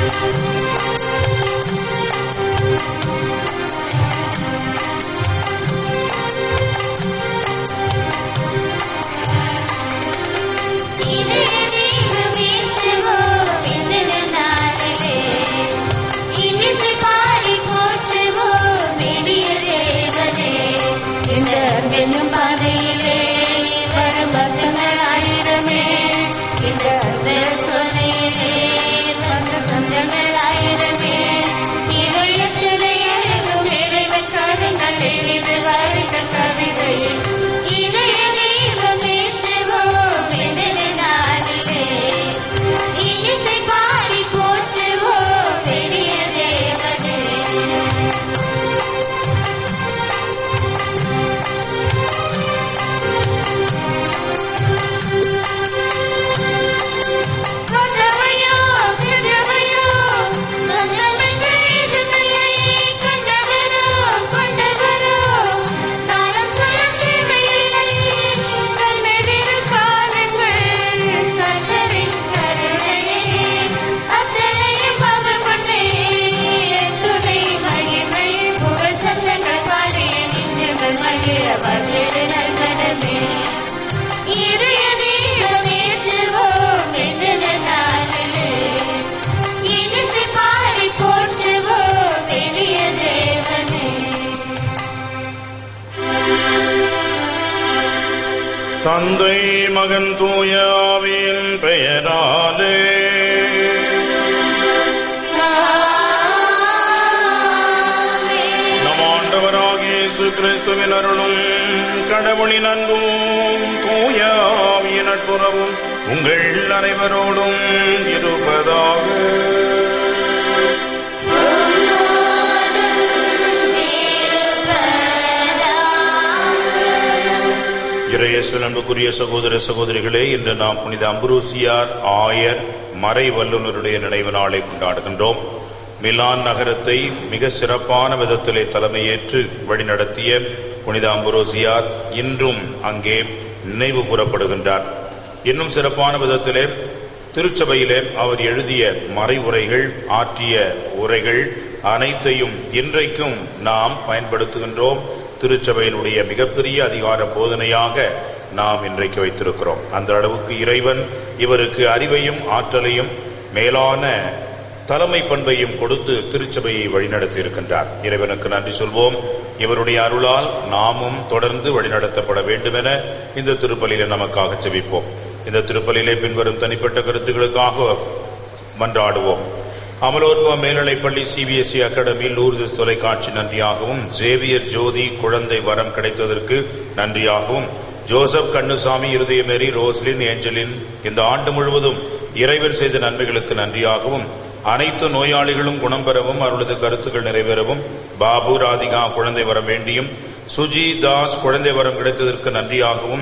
தந்தை மகன் தூய ஆவியின் பெயராலே நம் ஆண்டவராகிய இயேசு கிறிஸ்துவின் அருளும் கடவுளின் அன்பும் தூய ஆவியின் நட்புறவும் உங்கள் அனைவரோடும் இருப்பதாக இறையேசுவில் அன்புக்குரிய சகோதர சகோதரிகளே இன்று நாம் புனித அம்புரூசியார் ஆயர் மறை வல்லுநருடைய நினைவு நாளை கொண்டாடுகின்றோம் மிலான் நகரத்தை மிக சிறப்பான விதத்திலே தலைமையேற்று வழிநடத்திய புனித அம்புரோசியார் இன்றும் அங்கே நினைவு கூறப்படுகின்றார் இன்னும் சிறப்பான விதத்திலே திருச்சபையிலே அவர் எழுதிய மறைவுரைகள் ஆற்றிய உரைகள் அனைத்தையும் இன்றைக்கும் நாம் பயன்படுத்துகின்றோம் திருச்சபையினுடைய மிகப்பெரிய அதிகார போதனையாக நாம் இன்றைக்கு வைத்திருக்கிறோம் அந்த அளவுக்கு இறைவன் இவருக்கு அறிவையும் ஆற்றலையும் மேலான தலைமை பண்பையும் கொடுத்து திருச்சபையை வழிநடத்தி இருக்கின்றார் இறைவனுக்கு நன்றி சொல்வோம் இவருடைய அருளால் நாமும் தொடர்ந்து வழிநடத்தப்பட வேண்டும் என இந்த திருப்பலியில நமக்காக செவிப்போம் இந்த திருப்பலியிலே பின்வரும் தனிப்பட்ட கருத்துக்களுக்காக மன்றாடுவோம் அமலோற்ப மேல்நிலைப்பள்ளி சிபிஎஸ்இ அகாடமி லூர்தஸ் தொலைக்காட்சி நன்றியாகவும் ஜேவியர் ஜோதி குழந்தை வரம் கிடைத்ததற்கு நன்றியாகவும் Joseph Kannusamy Irudayamary Roslin Angeline இந்த ஆண்டு முழுவதும் இறைவன் செய்த நன்மைகளுக்கு நன்றியாகவும் அனைத்து நோயாளிகளும் குணம் பெறவும் அவர்களது கருத்துக்கள் நிறைவேறவும் பாபு ராதிகா குழந்தை வரம் வேண்டியும் சுஜி தாஸ் குழந்தை வரம் கிடைத்ததற்கு நன்றியாகவும்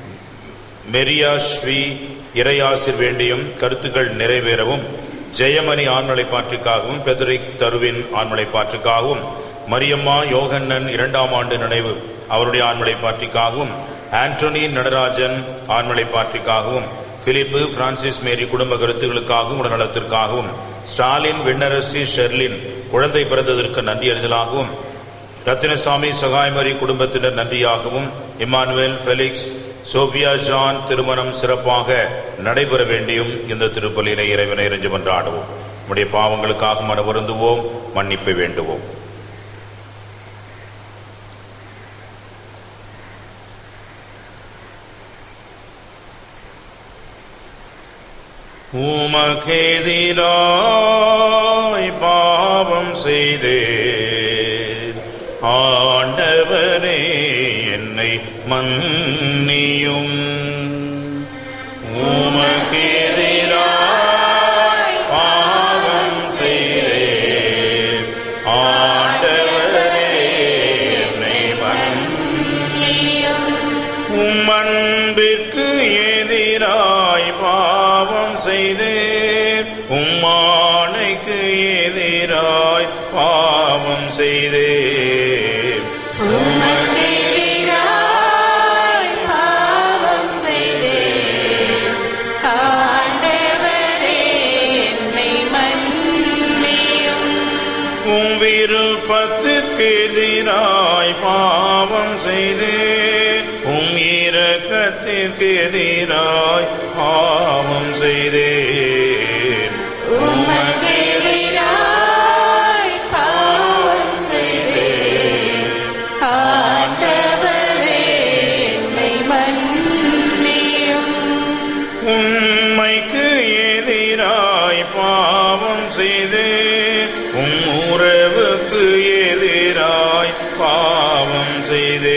மெரியா ஸ்ரீ இறையாசிர் வேண்டியும் கருத்துக்கள் நிறைவேறவும் ஜெயமணி ஆண்மலை பாற்றுக்காகவும் பெதரிக் தருவின் ஆண்மலை பாற்றுக்காகவும் மரியம்மா யோகண்ணன் இரண்டாம் ஆண்டு நினைவு அவருடைய ஆண்மலை பாற்றிக்காகவும் ஆண்டோனி நடராஜன் ஆண்மலை பாற்றிக்காகவும் பிலிப்பு பிரான்சிஸ் மேரி குடும்ப கருத்துகளுக்காகவும் உடல்நலத்திற்காகவும் ஸ்டாலின் விண்ணரசி ஷெர்லின் குழந்தை பிறந்ததற்கு நன்றி அறிதலாகவும் ரத்தினசாமி சகாய்மரி குடும்பத்தினர் நன்றியாகவும் இமானுவேல் ஃபெலிக்ஸ் சோபியா ஜான் திருமணம் சிறப்பாக நடைபெற வேண்டியும் இந்த திருப்பலியினை இறைவனை இறைஞ்சு மன்றாடுவோம் நம்முடைய பாவங்களுக்காக மன வருந்துவோம் மன்னிப்பை வேண்டுவோம் உமக்கெதிராய் பாவம் செய்தேன் ஆண்டவரே என்னை மன்னியும் உமக்கெதிராய் பாவம் செய்தேன் ஆண்டவரே என்னை மன்னியும் உம் அன்பிற்கு எதிராய் பாவம் செய்தேன் உம்மானைக்கு எதிராய் பாவம் செய்தேன் உமக்கெதிராய் பாவம் செய்தேன். ஆண்டவரே, என்னை மன்னியும். விருப்பத்திற்கு எதிராய் பாவம் செய்து உம் இரக்கத்திற்கு எதிராய் பாவம் செய்தேன் உமக்கு எதிராய் பாவம் செய்தேன். ஆண்டவரே, என்னை மன்னியும். உண்மைக்கு எதிராய் பாவம் செய்து உம் உறவுக்கு எதிராய் பாவம் செய்தே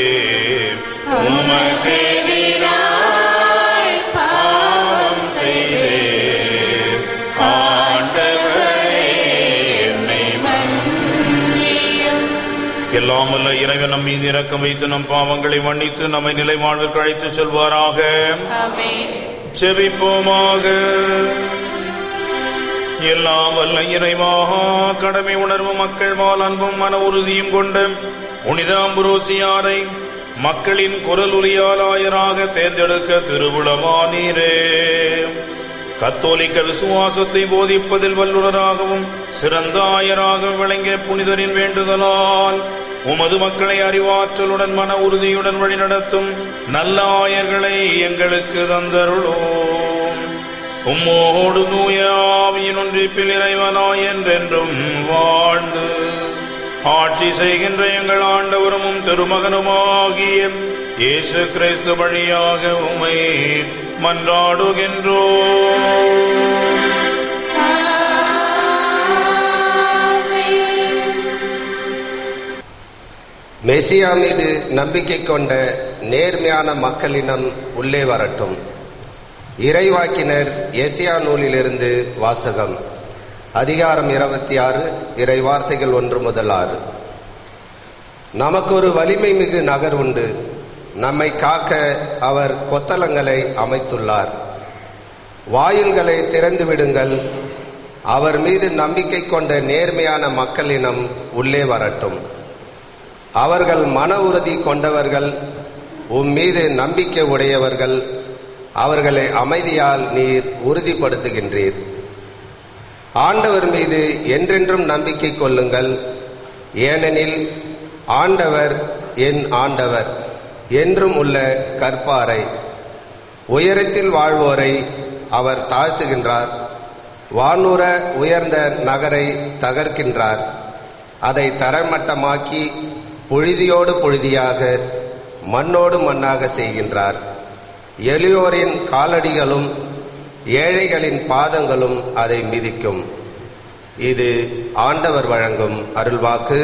உமக்கு எதிராய் பாவம் செய்தேன். ஆண்டவரே, என்னை மன்னியும். எல்லாம் வல்ல இறைவன் நம் மீது இரக்கம் வைத்து நம் பாவங்களை மன்னித்து நம்மை நிலை வாழ்விற்கு அழைத்து செல்வாராக ஆமென். செபிப்போமாக எல்லாம் வல்ல இறைவா கடமை உணர்வு மக்கள் வாழ் அன்பும் மன உறுதியும் கொண்டு புனித அம்புரோசியாரை மக்களின் குரல் உரியாலாயராக தேர்ந்தெடுக்க திருவுளமானீரே கத்தோலிக்க விசுவாசத்தை போதிப்பதில் வல்லுநராகவும் சிறந்த ஆயராக விளங்கிய புனிதரின் வேண்டுதலால் உமது மக்களை அறிவாற்றலுடன் மன உறுதியுடன் வழிநடத்தும் நல்ல ஆயர்களை எங்களுக்கு தந்தருளோம் உம்மோடு தூயாவியின் ஒன்றிப்பில் இறைவனாய் என்றென்றும் வாழ்ந்து ஆட்சி செய்கின்ற எங்கள் ஆண்டவரும் உம் திருமகனுமாகிய இயேசு கிறிஸ்து வழியாக உமை மன்றாடுகின்றோம் ஆமென். மெசியா மீது நம்பிக்கை கொண்ட நேர்மையான மக்களினம் உள்ளே வரட்டும் இறைவாக்கினர் எசியா நூலிலிருந்து வாசகம் அதிகாரம் இருபத்தி ஆறு இறை வார்த்தைகள் ஒன்று முதல் ஆறு நமக்கு ஒரு வலிமை மிகு நகர் உண்டு நம்மை காக்க அவர் கொத்தளங்களை அமைத்துள்ளார் வாயில்களை திறந்து விடுங்கள் அவர் மீது நம்பிக்கை கொண்ட நேர்மையான மக்களினம் உள்ளே வரட்டும் அவர்கள் மன உறுதி கொண்டவர்கள் உம் மீது நம்பிக்கை உடையவர்கள் அவர்களை அமைதியால் நீர் உறுதிப்படுத்துகின்றீர் ஆண்டவர் மீது என்றென்றும் நம்பிக்கை கொள்ளுங்கள் ஏனெனில் ஆண்டவர் என் ஆண்டவர் என்றும் உள்ள கற்பாரை உயரத்தில் வாழ்வோரை அவர் தாழ்த்துகின்றார் வானுர உயர்ந்த நகரை தகர்க்கின்றார் அதை தரமட்டமாக்கி புழுதியோடு புழுதியாக மண்ணோடு மண்ணாக செய்கின்றார் எளியோரின் காலடிகளும் ஏழைகளின் பாதங்களும் அதை மிதிக்கும் இது ஆண்டவர் வழங்கும் அருள்வாக்கு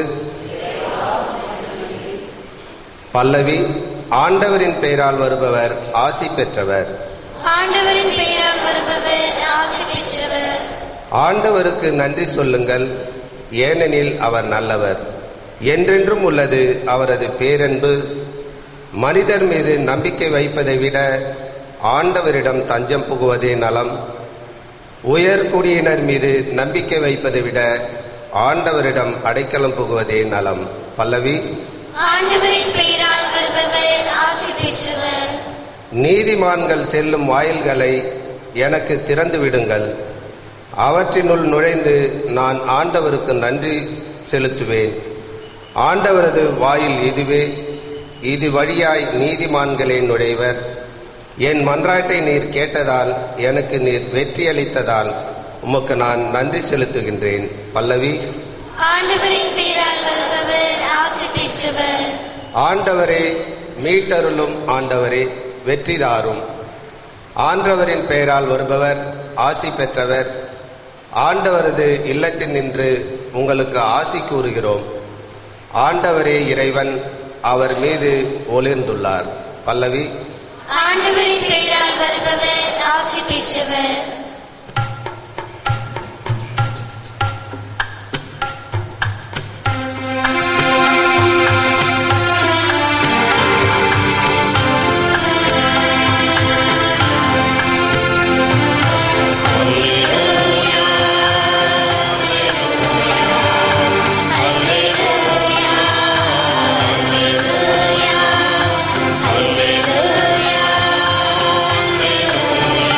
பல்லவி ஆண்டவரின் பெயரால் வருபவர் ஆசி பெற்றவர் ஆண்டவரின் பெயரால் வருபவர் ஆசி பெற்றவர் ஆண்டவருக்கு நன்றி சொல்லுங்கள் ஏனெனில் அவர் நல்லவர் என்றென்றும் உள்ளது அவரது பேரன்பு மனிதர் மீது நம்பிக்கை வைப்பதை விட ஆண்டவரிடம் தஞ்சம் புகுவதே நலம் உயர்குடியினர் மீது நம்பிக்கை வைப்பதை விட ஆண்டவரிடம் அடைக்கலம் புகுவதே நலம் பல்லவி ஆண்டவரின் பெயரால் வருபவர் ஆசி பெற்றவர் நீதிமான்கள் செல்லும் வாயில்களை எனக்கு திறந்து விடுங்கள் அவற்றினுள் நுழைந்து நான் ஆண்டவருக்கு நன்றி செலுத்துவேன் ஆண்டவரது வாயில் இதுவே இது வழியாய் நீதிமான்களே நுழைவர் என் மன்றாட்டை நீர் கேட்டதால் எனக்கு நீர் வெற்றி அளித்ததால் உமக்கு நான் நன்றி செலுத்துகின்றேன் பல்லவி ஆண்டவரின் பெயரால் வருபவர் ஆசி பெற்றவர் ஆண்டவரே மீட்டருளும் ஆண்டவரே வெற்றிதாரும் ஆண்டவரின் பெயரால் வருபவர் ஆசி பெற்றவர் ஆண்டவரது இல்லத்தில் நின்று உங்களுக்கு ஆசி கூறுகிறோம் ஆண்டவரே இறைவன் அவர் மீது ஒளிர்ந்துள்ளார் பல்லவி ஆண்டவரின் பெயரால் வருபவர் ஆசி பெற்றவர் Alleluia,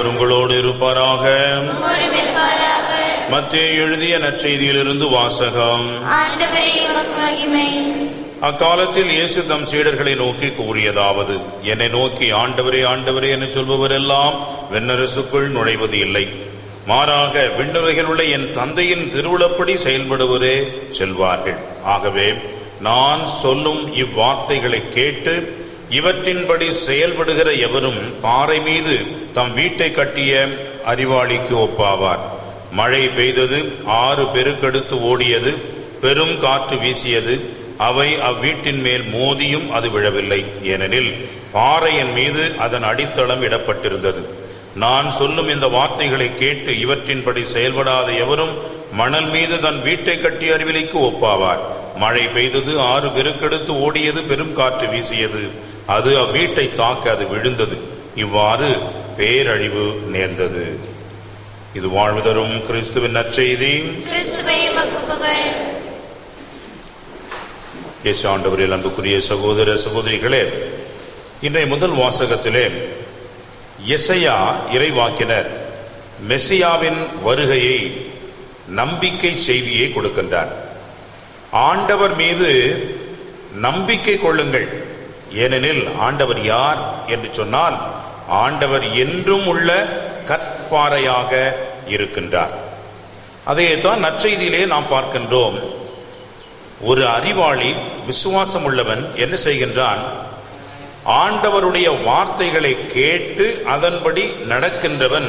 ஆண்டவர் உங்களோடு இருப்பாராக உம்மோடு இருப்பாராக மத்திய எழுதிய நற்செய்தியிலிருந்து வாசகம் ஆண்டவரே உமக்கு மகிமை அக்காலத்தில் இயேசு தம் சீடர்களை நோக்கி கூறியதாவது என்னை நோக்கி ஆண்டவரே ஆண்டவரே என்று சொல்பவரெல்லாம் வெண்ணரசுக்குள் நுழைவது இல்லை மாறாக விண்ணுலகில் உள்ள என் தந்தையின் திருவுளப்படி செயல்படுவரே செல்வார்கள் ஆகவே நான் சொல்லும் இவ்வார்த்தைகளை கேட்டு இவற்றின்படி செயல்படுகிற எவரும் பாறை மீது தம் வீட்டை கட்டிய அறிவாளிக்கு ஒப்பாவார் மழை பெய்தது ஆறு பெருக்கெடுத்து ஓடியது பெரும் காற்று வீசியது அவை அவ்வீட்டின் மேல் மோதியும் அது விழவில்லை ஏனெனில் பாறையின் மீது அதன் அடித்தளம் இடப்பட்டிருந்தது நான் சொல்லும் இந்த வார்த்தைகளை கேட்டு இவற்றின்படி செயல்படாத எவரும் மணல் மீது தன் வீட்டை கட்டிய அறிவிலிக்கு ஒப்பாவார் மழை பெய்தது ஆறு பெருக்கெடுத்து ஓடியது பெரும் காற்று வீசியது அது அவ்வீட்டை தாக்க அது விழுந்தது இவ்வாறு பேரழிவு நேர்ந்தது இது வாழ்வு தரும் கிறிஸ்துவின் நற்செய்தி கிறிஸ்துவே உமக்கு புகழ் இயேசு ஆண்டவரில் அன்புக்குரிய சகோதர சகோதரிகளே இன்றைய முதல் வாசகத்திலே எசையா இறைவாக்கினர் மெசியாவின் வருகையை நம்பிக்கை செய்தியை கொடுக்கின்றார் ஆண்டவர் மீது நம்பிக்கை கொள்ளுங்கள் ஏனெனில் ஆண்டவர் யார் என்று சொன்னால் ஆண்டவர் என்றும் உள்ள கற்பாறையாக இருக்கின்றார் அதைத்தான் நற்செய்தியிலே நாம் பார்க்கின்றோம் ஒரு அறிவாளி விசுவாசம் உள்ளவன் என்ன செய்கின்றான் ஆண்டவருடைய வார்த்தைகளை கேட்டு அதன்படி நடக்கின்றவன்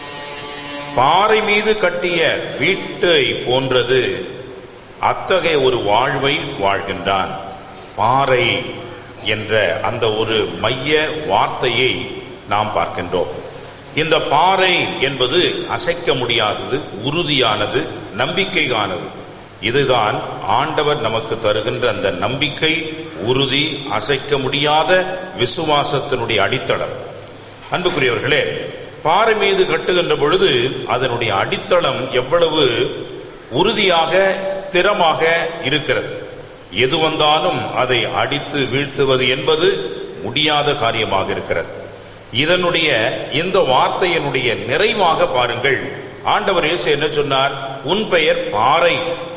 பாறை மீது கட்டிய வீட்டை போன்றது அத்தகைய ஒரு வாழ்வை வாழ்கின்றான் பாறை என்ற அந்த ஒரு மைய வார்த்தையை நாம் பார்க்கின்றோம் இந்த பாறை என்பது அசைக்க முடியாதது உறுதியானது நம்பிக்கையானது இதுதான் ஆண்டவர் நமக்கு தருகின்ற அந்த நம்பிக்கை உறுதி அசைக்க முடியாத விசுவாசத்தினுடைய அடித்தளம் அன்புக்குரியவர்களே பாறை மீது கட்டுகின்ற பொழுது அதனுடைய அடித்தளம் எவ்வளவு உறுதியாக ஸ்திரமாக இருக்கிறது எது வந்தாலும் அதை அடித்து வீழ்த்துவது என்பது முடியாத காரியமாக இருக்கிறது இதனுடைய இந்த வார்த்தையினுடைய நிறைவாக பாருங்கள் ஆண்டவர் இயேசு என்ன சொன்னார் உன் பெயர் பாறை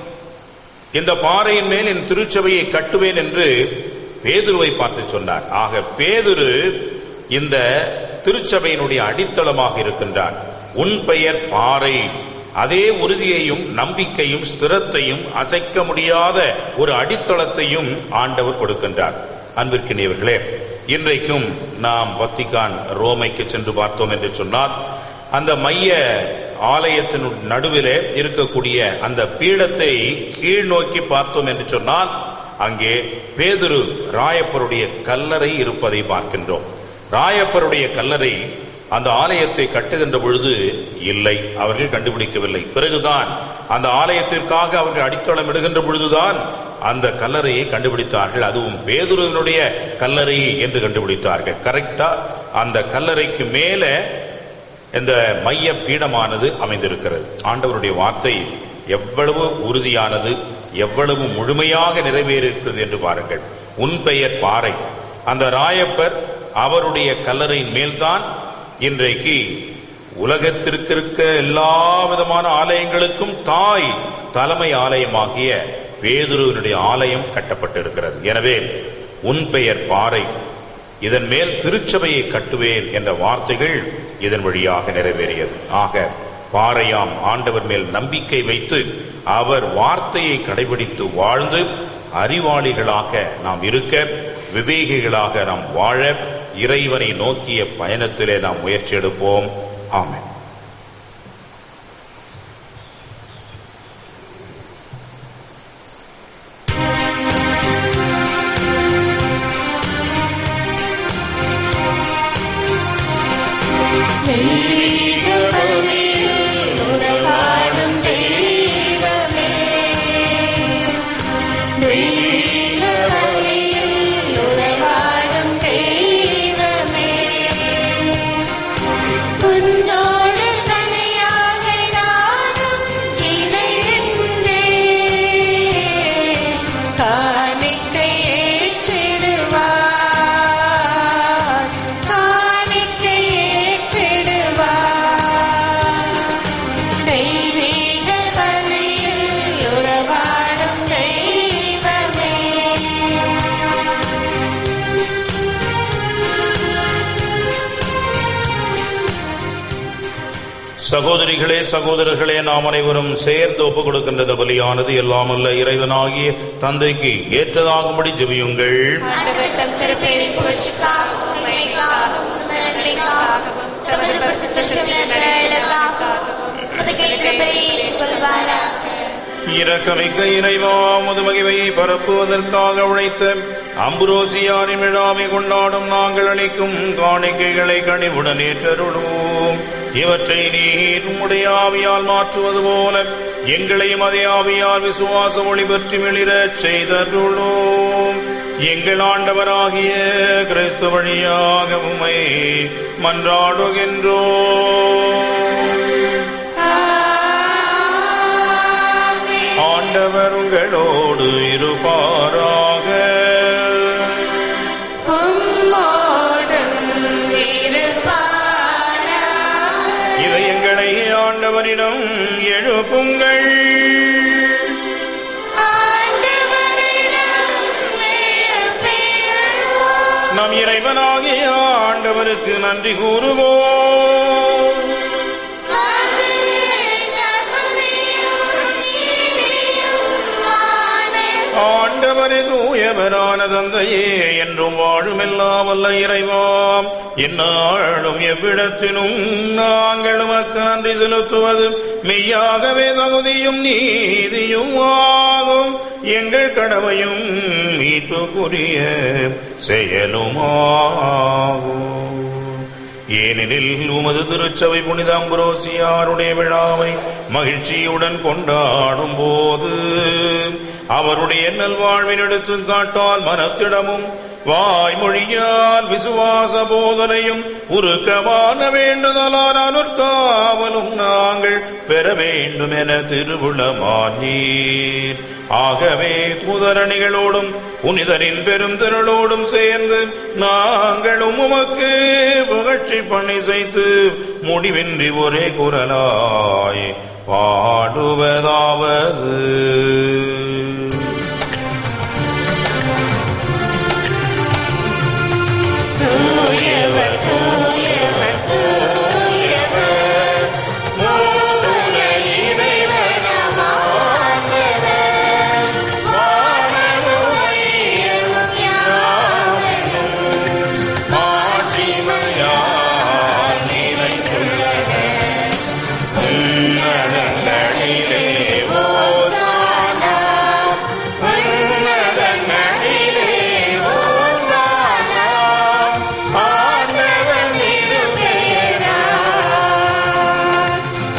இந்த பாறையின் மேல் என் திருச்சபையை கட்டுவேன் என்று பேதுருவை பார்த்து சொன்னார் ஆக பேதுரு இந்த திருச்சபையினுடைய அடித்தளமாக இருக்கின்றார் உன் பெயர் பாறை அதே உறுதியையும் நம்பிக்கையும் ஸ்திரத்தையும் அசைக்க முடியாத ஒரு அடித்தளத்தையும் ஆண்டவர் கொடுக்கின்றார் அன்பிற்கினியவர்களே இன்றைக்கும் நாம் வத்திகான் ரோமைக்கு சென்று பார்த்தோம் என்று சொன்னால் அந்த மைய ஆலயத்தின் நடுவிலே இருக்கக்கூடிய அந்த பீடத்தை கீழ் நோக்கி பார்த்தோம் என்று சொன்னால் அங்கே பேதுரு ராயப்பருடைய கல்லறை இருப்பதை பார்க்கின்றோம் ராயப்பருடைய கல்லறை அந்த ஆலயத்தை கட்டுகின்ற பொழுது இல்லை அவர்கள் கண்டுபிடிக்கவில்லை பிறகுதான் அந்த ஆலயத்திற்காக அவர்கள் அடித்தளம் இடுகின்ற பொழுதுதான் அந்த கல்லறையை கண்டுபிடித்தார்கள் அதுவும் பேதுருவினுடைய கல்லறை என்று கண்டுபிடித்தார்கள் கரெக்டா அந்த கல்லறைக்கு மேலே இந்த மைய பீடமானது அமைந்திருக்கிறது ஆண்டவருடைய வார்த்தை எவ்வளவு உறுதியானது எவ்வளவு முழுமையாக நிறைவேறியிருக்கிறது என்று பாருங்கள் உன் பெயர் பாறை அந்த ராயப்பர் அவருடைய கல்லறையின் மேல்தான் இன்றைக்கு உலகத்திற்கு இருக்க எல்லா விதமான ஆலயங்களுக்கும் தாய் தலைமை ஆலயமாகிய பேதுருவினுடைய ஆலயம் கட்டப்பட்டிருக்கிறது எனவே உன் பெயர் பாறை இதன் மேல் திருச்சபையை கட்டுவேன் என்ற வார்த்தைகள் இதன் வழியாக நிறைவேறியது ஆக பாறையாம் ஆண்டவர் மேல் நம்பிக்கை வைத்து அவர் வார்த்தையை கடைபிடித்து வாழ்ந்து அறிவாளிகளாக நாம் இருக்க விவேகிகளாக நாம் வாழ இறைவனை நோக்கிய பயணத்திலே நாம் முயற்சி எடுப்போம் ஆமென் உறவாடும் தெய்வமே தெய்வீக வழியில் உறவாடும் தெய்வமே உன்னோடு சகோதரிகளே சகோதரர்களே நாம் அனைவரும் சேர்ந்து ஒப்புக் கொடுக்கின்றது பலியானது எல்லாமல்ல இறைவனாகிய தந்தைக்கு ஏற்றதாகும்படி ஜெபியுங்கள் ஆண்டவர் தம் திருப்பெயரின் புகழ்ச்சிக்காகவும் மகிமைக்காகவும் நலன்களுக்காகவும் தமது பரிசுத்த சிற்றங்களுக்காகவும் உமது கிருபையை ஏற்றுக்கொள்வாராக இரக்கமிக்க இறைவா முது மகிமையை பரப்புவதற்காக உழைத்த அம்புரோசியாரின் விழாவை கொண்டாடும் நாங்கள் அளிக்கும் காணிக்கைகளை கனிவுடன் ஏற்றருளும் இவற்றை நீர் உம்முடைய ஆவியால் மாற்றுவது போல எங்களையும் அதே ஆவியால் விசுவாச ஒளி பற்றி மிளிரச் செய்தருளும் எங்கள் ஆண்டவராகிய கிறிஸ்து வழியாக உம்மை மன்றாடுகின்றோம் ஆண்டவர் உங்களோடு இருப்பாராக உம்மோடும் இருப்பாராக. இதயங்களை ஆண்டவரிடம் எழுப்புங்கள் ஆண்டவரிடம் எழுப்பியுள்ளோம். நம் இறைவனாகிய ஆண்டவருக்கு நன்றி கூறுவோம் அது தகுதியும் நீதியுமானது. ஆண்டவரே தூயவரான தந்தையே என்றும் வாழும் எல்லாம் வல்ல இறைவாம் எந்நாளும் எவ்விடத்திலும் நாங்கள் உமக்கு நன்றி செலுத்துவது மெய்யாகவே தகுதியும் நீதியும் ஆகும் எங்கள் கடமையும் மீட்புக்குரிய செயலுமாகும் ஏனெனில் உமது திருச்சபை புனித அம்புரோசியாருடைய விழாவை மகிழ்ச்சியுடன் கொண்டாடும் போது அவருடைய நல்வாழ்வின் எடுத்துக்காட்டால் மனத்திடமும் வாய்மொழியால் விசுவாச போதனையும் உருக்கமான வேண்டுதலால் அனுர்காவலும் நாங்கள் பெற வேண்டும் என திருவுளமானீர் ஆகவே தூதரணிகளோடும் புனிதரின் பெரும் திரளோடும் சேர்ந்து நாங்களும் உமக்கு புகழ்ச்சி பணி செய்து முடிவின்றி ஒரே குரலாய் பாடுவதாவது தூயவர், தூயவர், தூயவர். மூவுல இறைவனாம் ஆண்டவர். வானமும் வையமும் யாவரும் மாட்சிமையால் நிறைந்துள்ளன. உன்னதங்களிலே ஓசானா. உன்னதங்களிலே ஓசானா. ஆண்டவன் திருப்பெயரால்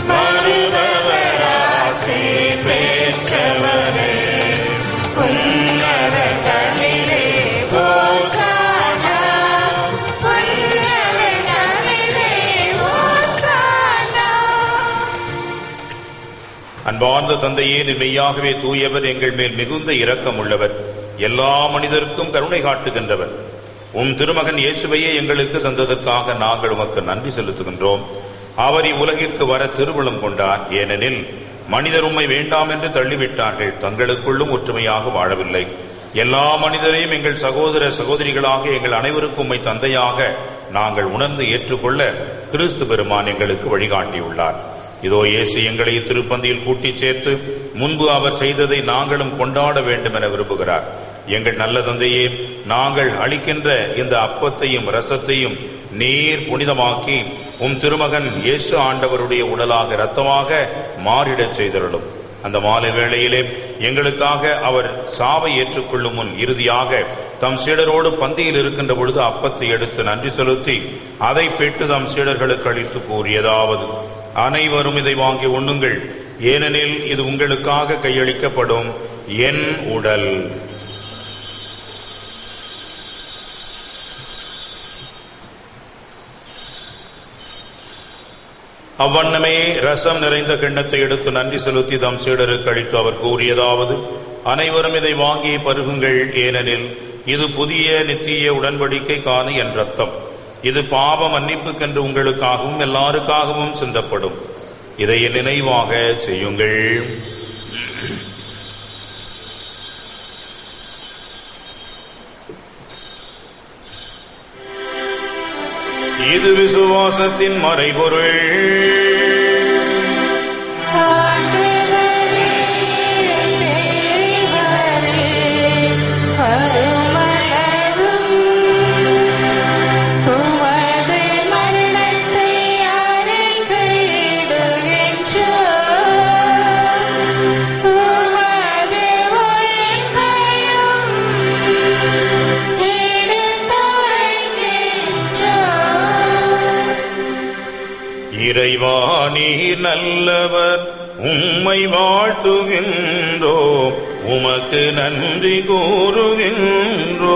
வருபவராசி பெற்றவரே. உன்னதங்களிலே ஓசானா. உன்னதங்களிலே ஓசானா. அன்பார்ந்த தந்தையே நீர் மெய்யாகவே தூயவர் எங்கள் மேல் மிகுந்த இரக்கம் உள்ளவர் எல்லா மனிதருக்கும் கருணை காட்டுகின்றவர் உம் திருமகன் இயேசுவையே எங்களுக்கு தந்ததற்காக நாங்கள் உமக்கு நன்றி செலுத்துகின்றோம் அவர் இவ்வுலகிற்கு வர திருவுளம் கொண்டார் ஏனெனில் மனிதர் உம்மை வேண்டாம் என்று தள்ளிவிட்டார்கள் தங்களுக்குள்ளும் ஒற்றுமையாக வாழவில்லை எல்லா மனிதரையும் எங்கள் சகோதர சகோதரிகளாக எங்கள் அனைவருக்கும் உம்மை தந்தையாக நாங்கள் உணர்ந்து ஏற்றுக்கொள்ள கிறிஸ்து பெருமான் எங்களுக்கு வழிகாட்டியுள்ளார் இதோ இயேசு எங்களை திருப்பந்தியில் கூட்டிச் சேர்த்து முன்பு அவர் செய்ததை நாங்களும் கொண்டாட வேண்டும் என விரும்புகிறார் எங்கள் நல்ல தந்தையே நாங்கள் அளிக்கின்ற இந்த அப்பத்தையும் ரசத்தையும் நீர் புனிதமாக்கி உம் திருமகன் இயேசு ஆண்டவருடைய உடலாக இரத்தமாக மாறிடச் செய்தருளும் அந்த மாலை வேளையிலே எங்களுக்காக அவர் சாவை ஏற்றுக்கொள்ளும் முன் இறுதியாக தம் சீடரோடு பந்தியில் இருக்கின்ற பொழுது அப்பத்தை எடுத்து நன்றி செலுத்தி அதை பெற்று தம் சீடர்களுக்கு அளித்து கூறியதாவது அனைவரும் இதை வாங்கி உண்ணுங்கள் ஏனெனில் இது உங்களுக்காக கையளிக்கப்படும் என் உடல் அவ்வண்ணமே ரசம் நிறைந்த கிண்ணத்தை எடுத்து நன்றி செலுத்தி தம் சீடருக்கு அளித்து அவர் கூறியதாவது அனைவரும் இதை வாங்கி பருகுங்கள் ஏனெனில் இது புதிய நித்திய உடன்படிக்கைக்கான என் ரத்தம் இது பாவ மன்னிப்புக்கென்று உங்களுக்காகவும் எல்லாருக்காகவும் சிந்தப்படும் இதை என் நினைவாக செய்யுங்கள் இது விசுவாசத்தின் மறைபொருள் இறைவா நீர் நல்லவர் உம்மை வாழ்த்துகின்றோ உமக்கு நன்றி கூறுகின்றோ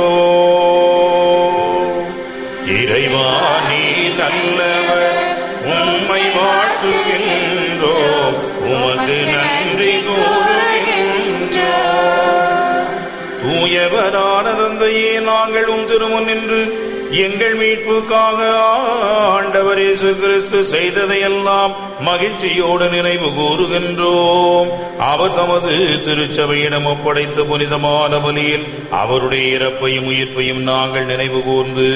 இறைவா நீ நல்லவர் உம்மை வாழ்த்துகின்றோ உமக்கு நன்றி கூறுகின்றோ தூயவரான தந்தையே நாங்கள் உம் திருமுன் நின்று எங்கள் மீட்புக்காக ஆண்டவர் இயேசு கிறிஸ்து செய்ததையெல்லாம் மகிழ்ச்சியோடு நினைவு கூறுகின்றோம் அவர் தமது திருச்சபையிடம் ஒப்படைத்த புனிதமான பலியில் அவருடைய இறப்பையும் உயிர்ப்பையும் நாங்கள் நினைவு கூர்ந்து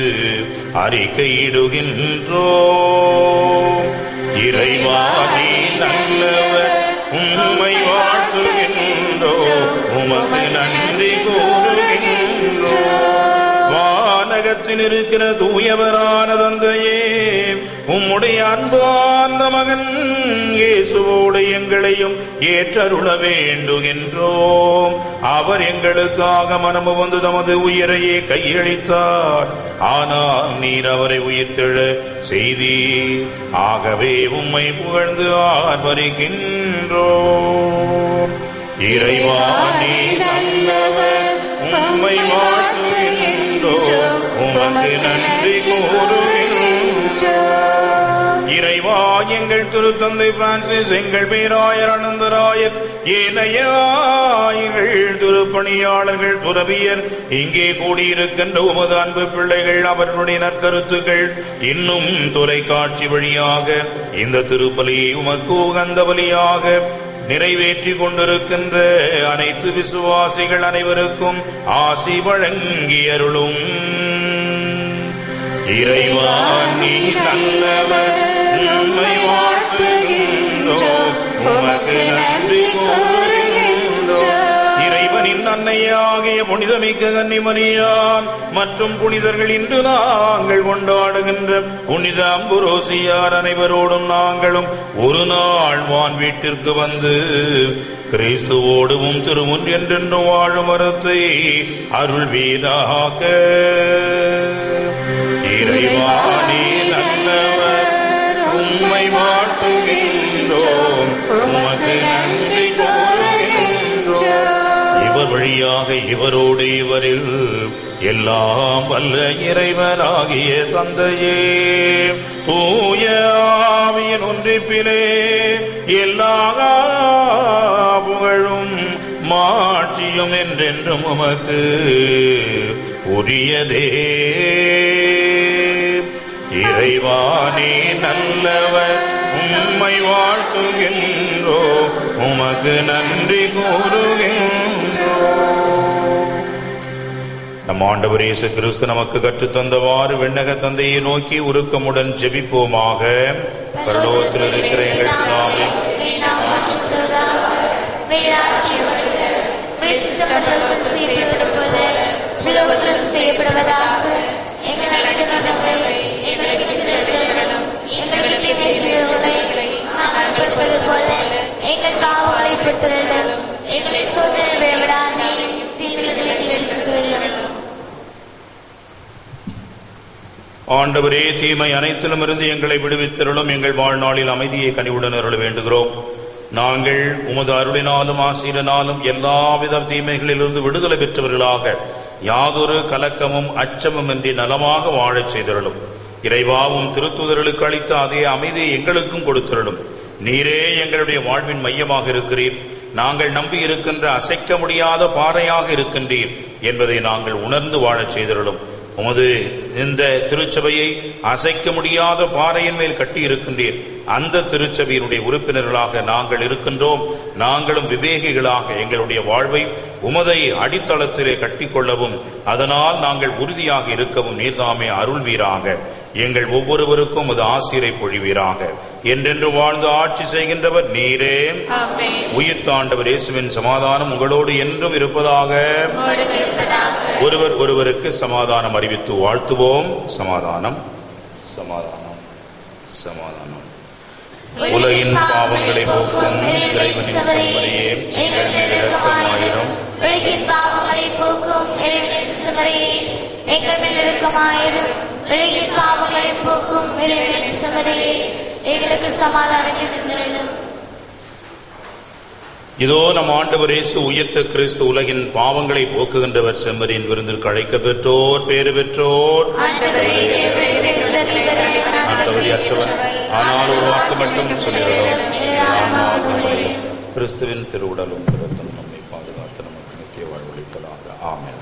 அறிக்கையிடுகின்றோம் இறைவா நீ நல்லவர் உம்மை வாழ்த்துகின்றோ உமக்கு நன்றி கூறுகின்றோ வானகத்தில் இருக்கிற தூயவரான தந்தையே உம்முடைய அன்பார்ந்த மகன் இயேசுவோடு எங்களையும் ஏற்றருள வேண்டுகின்றோம் அவர் எங்களுக்காக மனமு வந்து தமது உயிரையே கையளித்தார் ஆனால் நீர் அவரை உயிர்த்தெழ செய்தீர் ஆகவே உம்மை புகழ்ந்து ஆர்வரிக்கின்றோம் இறைவா நீ நல்லவர் உம்மை வாழ்த்துகின்றோம் உமக்கு நன்றி கூறுகின்றோம் இறைவா எங்கள் திருத்தந்தை பிரான்சிஸ் எங்கள் பேராயர் அனந்தராயர் ஏனையாயர்கள் திருப்பணியாளர்கள் துறவியர் இங்கே கூடியிருக்கின்ற உமது அன்பு பிள்ளைகள் அவர்களுடைய நற்கருத்துக்கள் இன்னும் தொலைக்காட்சி வழியாக இந்த திருப்பலியை உமக்கு உகந்த பலியாக நிறைவேற்றி கொண்டிருக்கின்ற அனைத்து விசுவாசிகள் அனைவருக்கும் ஆசி வழங்கி அருளும் இறைவா நீ நல்லவர் உம்மை வாழ்த்துகின்றோம் உமக்கு நன்றி கூறுகின்றோம் இறைவனின் அன்னையாகிய புனிதமிக்க கன்னிமரியான் மற்றும் புனிதர்கள் இன்று நாங்கள் கொண்டாடுகின்ற புனித அம்புரோசியார் அனைவரோடும் நாங்களும் ஒரு நாள் வான் வீட்டிற்கு வந்து கிறிஸ்துவோடும் திருமுன் என்றென்றும் வாழும் வரத்தை அருள்வீராக இறைவா நீ நல்லவர் உம்மை வாழ்த்துகின்றோம் உமக்கு நன்றி கூறுகின்றோம் இவர் வழியாக இவரோடு இவரில் எல்லாம் வல்ல இறைவனாகிய தந்தையே தூய ஆவியின் ஒன்றிப்பிலே எல்லா புகழும் மாட்சியும் என்றென்றும் உமக்கு உரியதே இறைவானே நல்லவர் உம்மை வாழ்த்துகின்றோ உமக்கு நன்றி கூறுகின்றோ நம் ஆண்டவர் இயேசு கிறிஸ்து நமக்கு கற்றுத்தந்தவாறு விண்ணக தந்தையை நோக்கி உருக்கமுடன் ஜெபிப்போமாக பரலோகத்தில் இருக்கிற எங்கள் பிதாவே, செய்யப்படுவதாக எங்கள் நடக்கிறவர்களை எங்களுக்கு செலுத்துகிறதும் எங்களுக்கு பேசுகிறவர்களை நாங்கள் பொறுப்பது போல எங்கள் பாவங்களை பொறுத்தலும் எங்களை சோதனை விடவிடாதே தீவிர ஆண்டவரே தீமை அனைத்திலும் இருந்து எங்களை விடுவித்தருளும் எங்கள் வாழ்நாளில் அமைதியை கனிவுடன் அருள வேண்டுகிறோம் நாங்கள் உமது அருளினாலும் ஆசீரனாலும் எல்லாவித தீமைகளிலிருந்து விடுதலை பெற்றவர்களாக யாதொரு கலக்கமும் அச்சமும் இன்றி நலமாக வாழச் செய்தருளும் இறைவாவும் திருத்துதர்களுக்கு அளித்த அதே அமைதியை எங்களுக்கும் கொடுத்தருளும் நீரே எங்களுடைய வாழ்வின் மையமாக இருக்கிறீர் நாங்கள் நம்பி இருக்கின்ற அசைக்க முடியாத பாறையாக இருக்கின்றீர் என்பதை நாங்கள் உணர்ந்து வாழச் செய்தருளும் உமது இந்த திருச்சபையை அசைக்க முடியாத பாறையின் மேல் கட்டி இருக்கின்றீர் அந்த திருச்சபையினுடைய உறுப்பினர்களாக நாங்கள் இருக்கின்றோம் நாங்களும் விவேகிகளாக எங்களுடைய வாழ்வை உமதை அடித்தளத்திலே கட்டிக்கொள்ளவும் அதனால் நாங்கள் உறுதியாக இருக்கவும் நீர்தாமே அருள்வீராக எங்கள் ஒவ்வொருவருக்கும் அது ஆசிரை பொழிவீராக என்றென்று வாழ்ந்து ஆட்சி செய்கின்றவர் நீரே உயிர் தாண்டவர் இயேசுவின் சமாதானம் உங்களோடு என்றும் இருப்பதாக ஒருவர் ஒருவருக்கு சமாதானம் அறிவித்து வாழ்த்துவோம் சமாதானம் சமாதானம் சமாதானம் உலகின் பாவங்களை போக்கும் இறைவனின் செம்மறியே எங்கள் மேல் இரக்கமாயிரும் உலகின் பாவங்களை போக்கும் இறைவனின் சிமரையே எங்கள் மேல் இரக்கமாயிரும் உலகின் பாவங்களை போக்கும் இறைவனின் சிமரையே எங்களுக்கு சமாதானத்தை தந்திரலும் இதோ நம் ஆண்டவர் இயேசு உயிர்த்த கிறிஸ்து உலகின் பாவங்களை போக்குகின்றவர் செம்மறியின் விருந்திற்கு அழைக்க பெற்றோர் பேறு பெற்றோர் ஆண்டவரே தேவரே உள்ளத்தில் நான் தகுதியற்றவன் ஆனால் ஒரு வாக்கு மட்டும் சொல்லிடுறோம் கிறிஸ்துவின் திருவுடலும் திருத்தம் நம்மை பாதுகாத்து நமக்கு நித்திய வாழ்வளிப்பதாக ஆமென்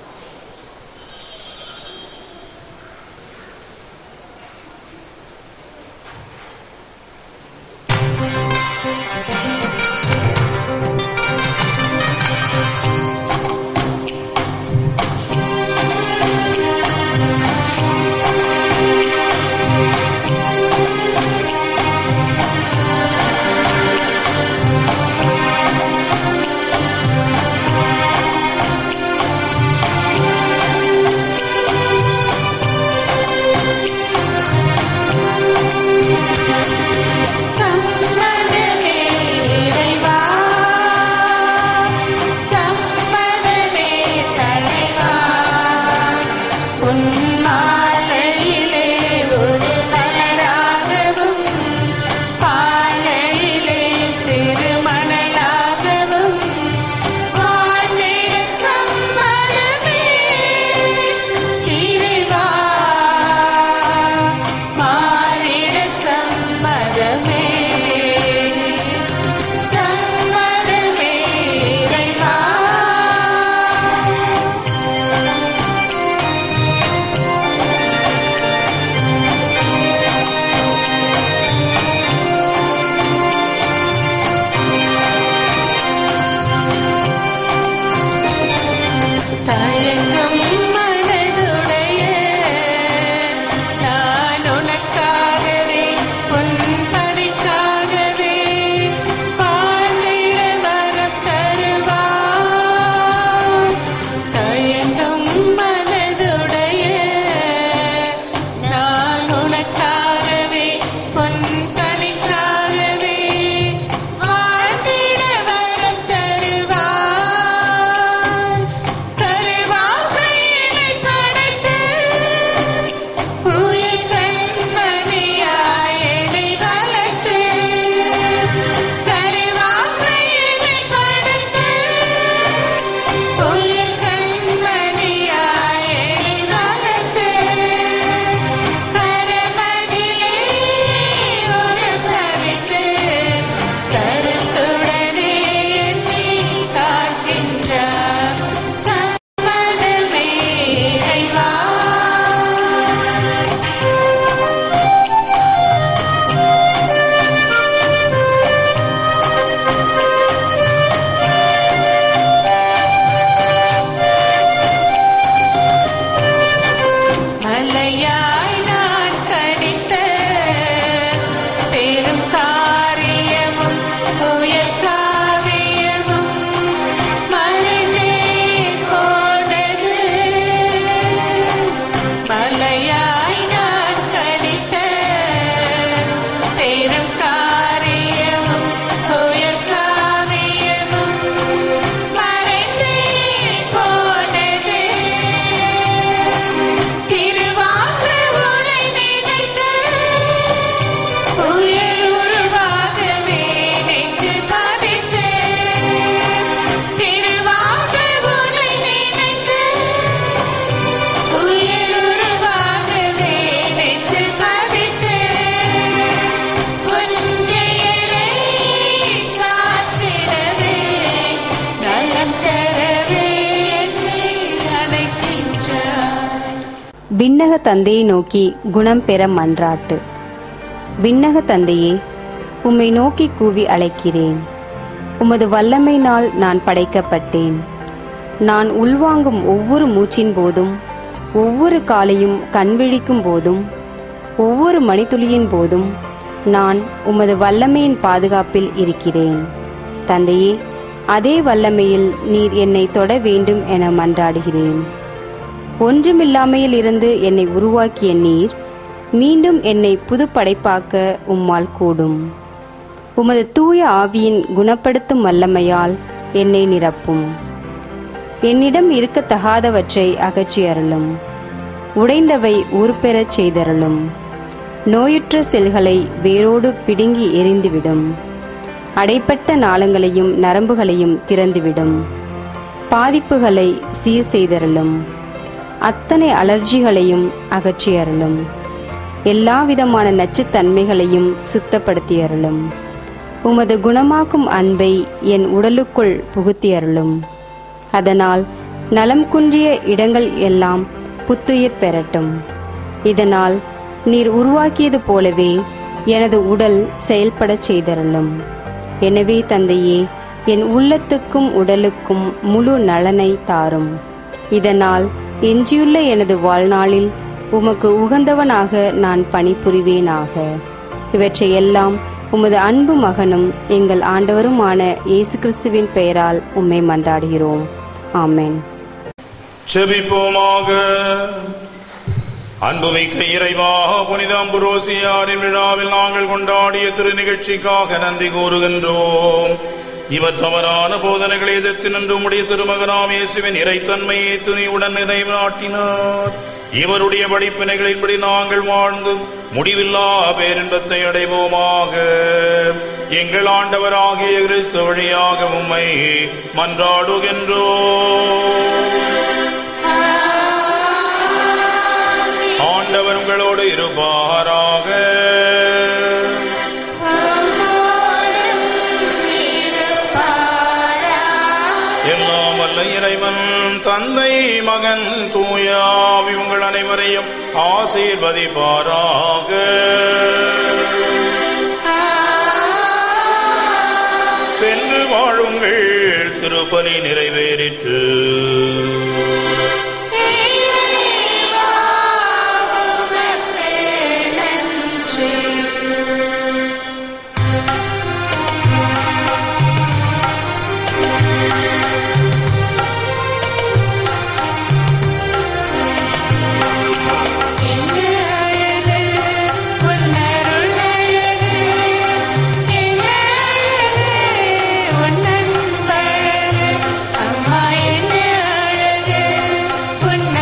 சம்மதமே இறைவா சம்மதமே தலைவா உன் மாலையிலே ஒரு மலராகவும் பாலையிலே சிறு மணலாகவும் வாழ்ந்திட சம்மதமே இறைவா மாறிட சம்மதமே சம்மதமே இறைவா தயங்கும் மனதுடைய நான் உனக்காகவே உன் பணிக்காகவே வாழ்ந்திட வரம் தருவார் தயங்கும் மனதுடைய நான் உனக்காகவே உன் பணிக்காகவே வாழ்ந்திட வரம் தருவார் தலைவாகையிலே படைத்து உயிர் கண்மணியாய் என்னை வளர்த்து தலைவாகையிலே படைத்து உயிர் கண்மணியாய் என்னை வளர்த்து பரமதிலே ஒரு தவித்து கருத்துடனே என்னை காக்கின்றார் சம்மதமே இறைவா மலையாய் நான் கடித்த பெரும் காரியமும் புயல் காவியமும் மறைந்தே போனது மலையாய் நான் கடித்த பெரும் காரியமும் புயல் காவியமும் மறைந்தே போனது திருவாக்கு உனை நினைத்த உயிர் உருவாகவே நெஞ்சு பதித்து திருவாக்கு உனை நினைத்த உயிர் உருவாகவே நெஞ்சு பதித்து உன் பெயரை சாற்றிடவே நலம் தரவே என்னை அழைக்கின்றார் விண்ணக தந்தையை நோக்கி குணம் பெற மன்றாட்டு விண்ணக தந்தையே உம்மை நோக்கி கூவி அழைக்கிறேன் உமது வல்லமையினால் நான் படைக்கப்பட்டேன் நான் உள்வாங்கும் ஒவ்வொரு மூச்சின் போதும் ஒவ்வொரு காலையும் கண்விழிக்கும் போதும் ஒவ்வொரு மணித்துளியின் போதும் நான் உமது வல்லமையின் பாதுகாப்பில் இருக்கிறேன் தந்தையே அதே வல்லமையில் நீர் என்னை தொட வேண்டும் என மன்றாடுகிறேன் ஒன்றுமில்லாமையில் இருந்து என்னை உருவாக்கிய நீர் மீண்டும் என்னை புது படைப்பாக்க உம்மால் கூடும் உமது தூய ஆவியின் குணப்படுத்தும் வல்லமையால் என்னை நிரப்பும் என்னிடம் இருக்கத்தகாதவற்றை அகற்றி அருளும் உடைந்தவை உருப்பெறச் செய்தருளும் நோயுற்ற செல்களை வேரோடு பிடுங்கி எறிந்துவிடும் அடைப்பட்ட நாளங்களையும் நரம்புகளையும் திறந்துவிடும் பாதிப்புகளை சீர் செய்தருளும் அத்தனை அலர்ஜிகளையும் அகற்றியருளும் எல்லா விதமான நச்சுத்தன்மைகளையும் சுத்தப்படுத்தியருளும் உமது குணமாக்கும் அன்பை என் உடலுக்குள் புகுத்தியருளும் அதனால் நலம் குன்றிய இடங்கள் எல்லாம் புத்துயிர் பெறட்டும் இதனால் நீர் உருவாக்கியது போலவே எனது உடல் செயல்படச் செய்தருளும் எனவே தந்தையே என் உள்ளத்துக்கும் உடலுக்கும் முழு நலனை தாரும் இதனால் எஞ்சியுள்ள எனது வாழ்நாளில் உமக்கு உகந்தவனாக நான் பணிபுரிவேனாக இவற்றையெல்லாம் உமது அன்பு மகனும் எங்கள் ஆண்டவருமான இயேசு கிறிஸ்துவின் பெயரால் உம்மை மன்றாடுகிறோம் ஆமென் செபிப்போமாக அன்புமிக்க இறைவா புனித அம்புரோசியாரின் விழாவில் நாங்கள் கொண்டாடிய திரு நிகழ்ச்சிக்காக நன்றி கூறுகின்றோம் இவர் தவறான போதனைகளை எதிர்த்து நின்று உம்முடைய திருமகனாம் இயேசுவின் இறைத்தன்மையை துணிவுடன் நினைவாட்டினார் இவருடைய படிப்பினைகளின்படி நாங்கள் வாழ்ந்து முடிவில்லா பேரின்பத்தை அடைவோமாக எங்கள் ஆண்டவராகிய கிறிஸ்து வழியாக உம்மை மன்றாடுகின்றோம் ஆண்டவர் உங்களோடு இருப்பாராக எல்லாம் வல்ல இறைவன் தந்தை மகன் தூயாவி உங்கள் அனைவரையும் ஆசீர்வதிப்பாராக சென்று வாழுங்கள் திருப்பலி நிறைவேறிற்று அம்மா என்ன அழகு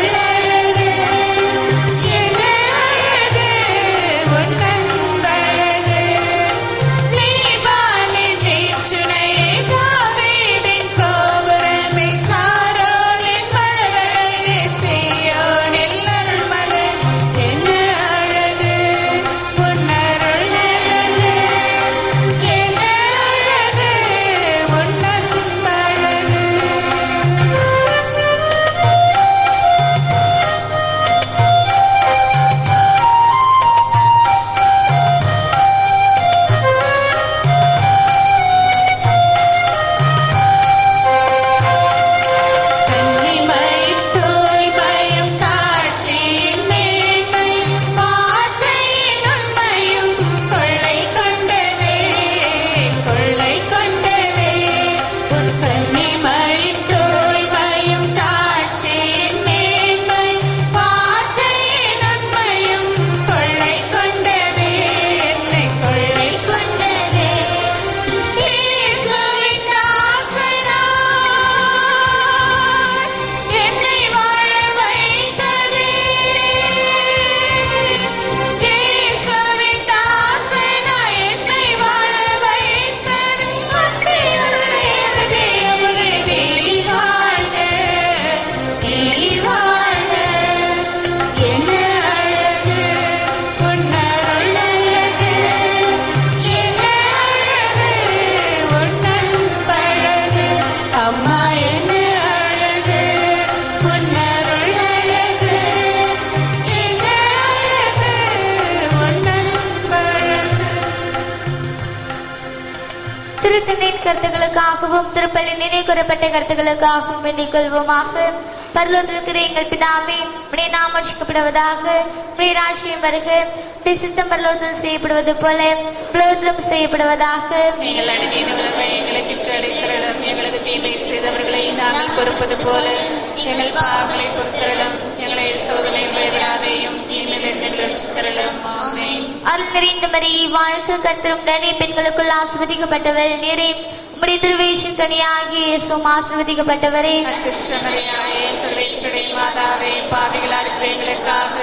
திருத்தந்தையின் கருத்துக்களுக்காகவும் திருப்பள்ளி நினை கூறப்பட்ட கருத்துக்களுக்காகவும் வேண்டிக் கொள்வோமாக பரலோகத்திற்கிற எங்கள் பிதாவே உடைய நாம் ரட்சிக்கப்படுவதாக உடைய ராசியம் வருக உடைய சித்தம் பரலோகத்தில் செய்யப்படுவது போல உலகத்திலும் செய்யப்படுவதாக நீங்கள் அடித்தீனவர்களை எங்களுக்கு அடைத்தரலும் எங்களுக்கு தீமை செய்தவர்களை நாங்கள் பொறுப்பது போல எங்கள் பாவங்களை பொறுத்தரலும் எங்களை சோதனை விளைவிடாதேயும் தீமையிலிருந்து ரட்சித்தரலும் ஆமென் அருள் நிறைந்த மரி வாழ்க்கை கத்திரும் தனி பெண்களுக்குள் ஆசிர்வதிக்கப்பட்டவர் நேரே உம்முடைய திருவேஷன் கனியாகிய இயேசுவும் ஆசிர்வதிக்கப்பட்டவரே அச்சிஷ்டமரியாயே சர்வேஸ்வரை மாதாவே பாவிகளா இருக்கிற எங்களுக்காக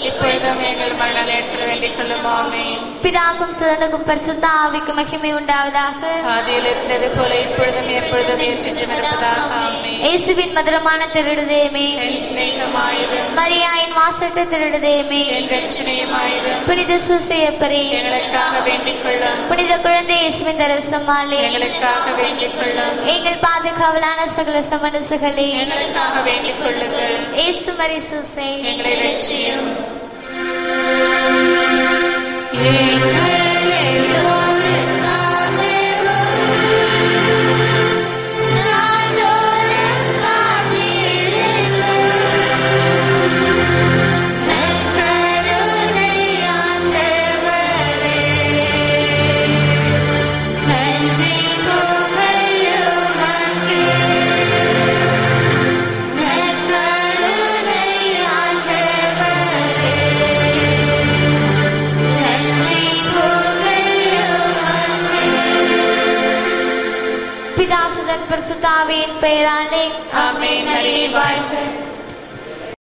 இப்பொழுதும் எங்கள் மரண நேரத்தில் வேண்டிக் கொள்ளும் ஆமென் பிதாக்கும் சுதனுக்கும் பரிசுத்த ஆவிக்கும் மகிமை உண்டாவதாக ஆதியில் இருந்தது போல இப்பொழுதும் எப்பொழுதும் என்றென்றும் இருப்பதாக ஆமென் இயேசுவின் மதுரமான திருடுதேமே என் சிநேகமாயிரும் மரியாயின் வாசட்ட திருடுதேமே என் ரட்சணையுமாயிரும் புனித சூசையப்பரே எங்களுக்காக வேண்டிக் கொள்ளும் புனித குழந்தை இயேசுவின் தரசமாலே எங்களுக்காக வேண்டிக் கொள்ளும் எங்கள் பாதுகாவலான சகல சமனசுகளே எங்களுக்காக வேண்டிக் கொள்ளுங்கள் இயேசு மரி சூசை எங்களை ரட்சியும் பிதாசுதன் பரிசுத்தாவியின் பெயராலே ஆமென். மரியே வாழ்க.